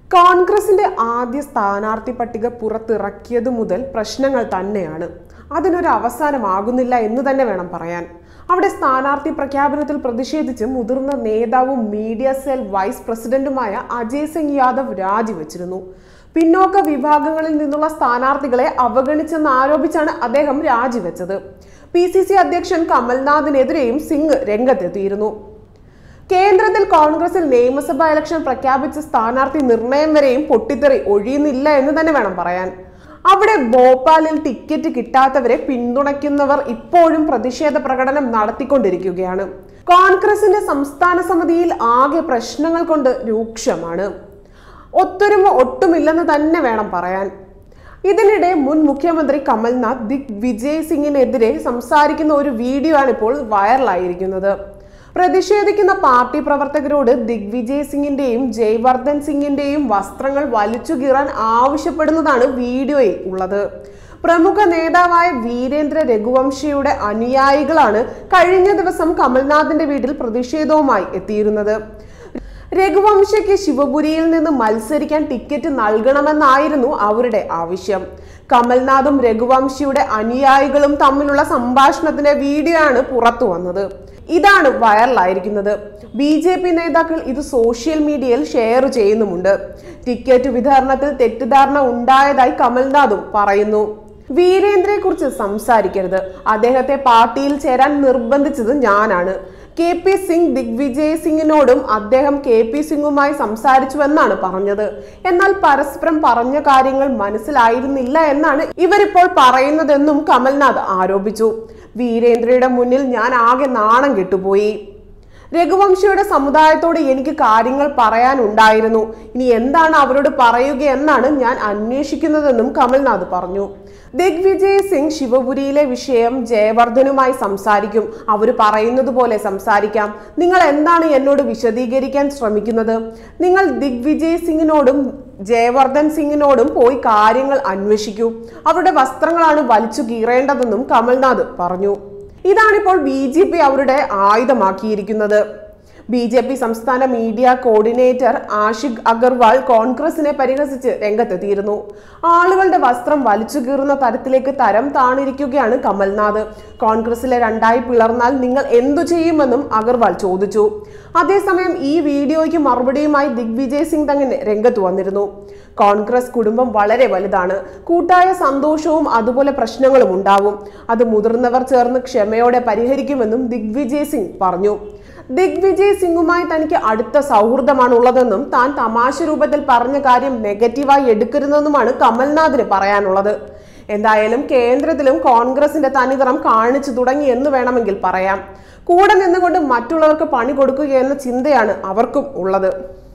കോൺഗ്രസിന്റെ ആദ്യ സ്ഥാനാർത്ഥി പട്ടിക പുറത്തിറക്കിയതു മുതൽ പ്രശ്നങ്ങൾ തന്നെയാണ് അതിനൊരു അവസാനമാകുന്നില്ല എന്ന് തന്നെ വേണം പറയാൻ അവിടെ സ്ഥാനാർത്ഥി പ്രഖ്യാപനത്തിൽ പ്രതിഷേധിച്ച് മുതിർന്ന നേതാവും മീഡിയ സെൽ വൈസ് പ്രസിഡന്റുമായ അജയ് സിംഗ് യാദവ് രാജിവെച്ചിരുന്നു പിന്നോക്ക വിഭാഗങ്ങളിൽ നിന്നുള്ള സ്ഥാനാർത്ഥികളെ അവഗണിച്ചെന്ന് ആരോപിച്ചാണ് അദ്ദേഹം രാജിവെച്ചത് പി സി സി അധ്യക്ഷൻ കമൽനാഥിനെതിരെയും സിംഗ് രംഗത്തെത്തിയിരുന്നു കേന്ദ്രത്തിൽ കോൺഗ്രസിൽ നിയമസഭാ ഇലക്ഷൻ പ്രഖ്യാപിച്ച സ്ഥാനാർത്ഥി നിർണയം വരെയും പൊട്ടിത്തെറി ഒഴിയുന്നില്ല എന്ന് തന്നെ വേണം പറയാൻ അവിടെ ഭോപ്പാലിൽ ടിക്കറ്റ് കിട്ടാത്തവരെ പിന്തുണയ്ക്കുന്നവർ ഇപ്പോഴും പ്രതിഷേധ പ്രകടനം നടത്തിക്കൊണ്ടിരിക്കുകയാണ് കോൺഗ്രസിന്റെ സംസ്ഥാന സമിതിയിൽ ആകെ പ്രശ്നങ്ങൾ കൊണ്ട് രൂക്ഷമാണ് ഒത്തൊരുമ ഒട്ടുമില്ലെന്ന് തന്നെ വേണം പറയാൻ ഇതിനിടെ മുൻ മുഖ്യമന്ത്രി കമൽനാഥ് ദിഗ് വിജയ് സിംഗിനെതിരെ സംസാരിക്കുന്ന ഒരു വീഡിയോ ആണ് ഇപ്പോൾ വൈറലായിരിക്കുന്നത് പ്രതിഷേധിക്കുന്ന പാർട്ടി പ്രവർത്തകരോട് ദിഗ്വിജയ് സിംഗിന്റെയും ജയ്വർദ്ധൻ സിംഗിന്റെയും വസ്ത്രങ്ങൾ വലിച്ചു കീറാൻ ആവശ്യപ്പെടുന്നതാണ് വീഡിയോയിൽ ഉള്ളത് പ്രമുഖ നേതാവായ വീരേന്ദ്ര രഘുവംശിയുടെ അനുയായികളാണ് കഴിഞ്ഞ ദിവസം കമൽനാഥിന്റെ വീട്ടിൽ പ്രതിഷേധവുമായി എത്തിയിരുന്നത് രഘുവംശയ്ക്ക് ശിവപുരിയിൽ നിന്ന് മത്സരിക്കാൻ ടിക്കറ്റ് നൽകണമെന്നായിരുന്നു അവരുടെ ആവശ്യം കമൽനാഥും രഘുവംശിയുടെ അനുയായികളും തമ്മിലുള്ള സംഭാഷണത്തിന്റെ വീഡിയോ ആണ് പുറത്തു വന്നത് ഇതാണ് വൈറലായിരിക്കുന്നത് ബി ജെ പി നേതാക്കൾ ഇത് സോഷ്യൽ മീഡിയയിൽ ഷെയർ ചെയ്യുന്നുമുണ്ട് ടിക്കറ്റ് വിതരണത്തിൽ തെറ്റിദ്ധാരണ ഉണ്ടായതായി കമൽനാഥും പറയുന്നു വീരേന്ദ്രയെ കുറിച്ച് സംസാരിക്കരുത് അദ്ദേഹത്തെ പാർട്ടിയിൽ ചേരാൻ നിർബന്ധിച്ചത് ഞാനാണ് കെ പി സിംഗ് ദിഗ്വിജയ് സിംഗിനോടും അദ്ദേഹം കെ പി സിംഗുമായി സംസാരിച്ചുവെന്നാണ് പറഞ്ഞത് എന്നാൽ പരസ്പരം പറഞ്ഞ കാര്യങ്ങൾ മനസ്സിലായിരുന്നില്ല എന്നാണ് ഇവരിപ്പോൾ പറയുന്നതെന്നും കമൽനാഥ് ആരോപിച്ചു വീരേന്ദ്രയുടെ മുന്നിൽ ഞാൻ ആകെ നാണം കെട്ടുപോയി രഘുവംശിയുടെ സമുദായത്തോട് എനിക്ക് കാര്യങ്ങൾ പറയാനുണ്ടായിരുന്നു ഇനി എന്താണ് അവരോട് പറയുകയെന്നാണ് ഞാൻ അന്വേഷിക്കുന്നതെന്നും കമൽനാഥ് പറഞ്ഞു ദിഗ്വിജയ് സിംഗ് ശിവപുരിയിലെ വിഷയം ജയവർദ്ധനുമായി സംസാരിക്കും അവർ പറയുന്നത് പോലെ സംസാരിക്കാം നിങ്ങൾ എന്താണ് എന്നോട് വിശദീകരിക്കാൻ ശ്രമിക്കുന്നത് നിങ്ങൾ ദിഗ്വിജയ് സിംഗിനോടും ജയവർദ്ധൻ സിംഗിനോടും പോയി കാര്യങ്ങൾ അന്വേഷിക്കൂ അവരുടെ വസ്ത്രങ്ങളാണ് വലിച്ചു കീറേണ്ടതെന്നും കമൽനാഥ് പറഞ്ഞു ഇതാണിപ്പോൾ ബി ജെ പി അവരുടെ ആയുധമാക്കിയിരിക്കുന്നത് ബി ജെ പി സംസ്ഥാന മീഡിയ കോർഡിനേറ്റർ ആഷിഖ് അഗർവാൾ കോൺഗ്രസിനെ പരിഹസിച്ച് രംഗത്തെത്തിയിരുന്നു ആളുകളുടെ വസ്ത്രം വലിച്ചു കീറുന്ന തരത്തിലേക്ക് തരം താണിരിക്കുകയാണ് കമൽനാഥ് കോൺഗ്രസിലെ രണ്ടായി പിളർന്നാൽ നിങ്ങൾ എന്തു ചെയ്യുമെന്നും അഗർവാൾ ചോദിച്ചു അതേസമയം ഈ വീഡിയോയ്ക്ക് മറുപടിയുമായി ദിഗ്വിജയ് സിംഗ് തന്നെ രംഗത്ത് വന്നിരുന്നു കോൺഗ്രസ് കുടുംബം വളരെ വലുതാണ് കൂട്ടായ സന്തോഷവും അതുപോലെ പ്രശ്നങ്ങളും ഉണ്ടാവും അത് മുതിർന്നവർ ചേർന്ന് ക്ഷമയോടെ പരിഹരിക്കുമെന്നും ദിഗ്വിജയ് സിംഗ് പറഞ്ഞു ദിഗ്വിജയ് സിംഗുമായി തനിക്ക് അടുത്ത സൗഹൃദമാണ് ഉള്ളതെന്നും താൻ തമാശ രൂപത്തിൽ പറഞ്ഞ കാര്യം നെഗറ്റീവായി എടുക്കരുതെന്നുമാണ് കമൽനാഥിന് പറയാനുള്ളത് എന്തായാലും കേന്ദ്രത്തിലും കോൺഗ്രസിന്റെ തനിനിറം കാണിച്ചു തുടങ്ങി എന്ന് വേണമെങ്കിൽ പറയാം കൂടെ നിന്നുകൊണ്ട് മറ്റുള്ളവർക്ക് പണി കൊടുക്കുക എന്ന ചിന്തയാണ് അവർക്കും ഉള്ളത്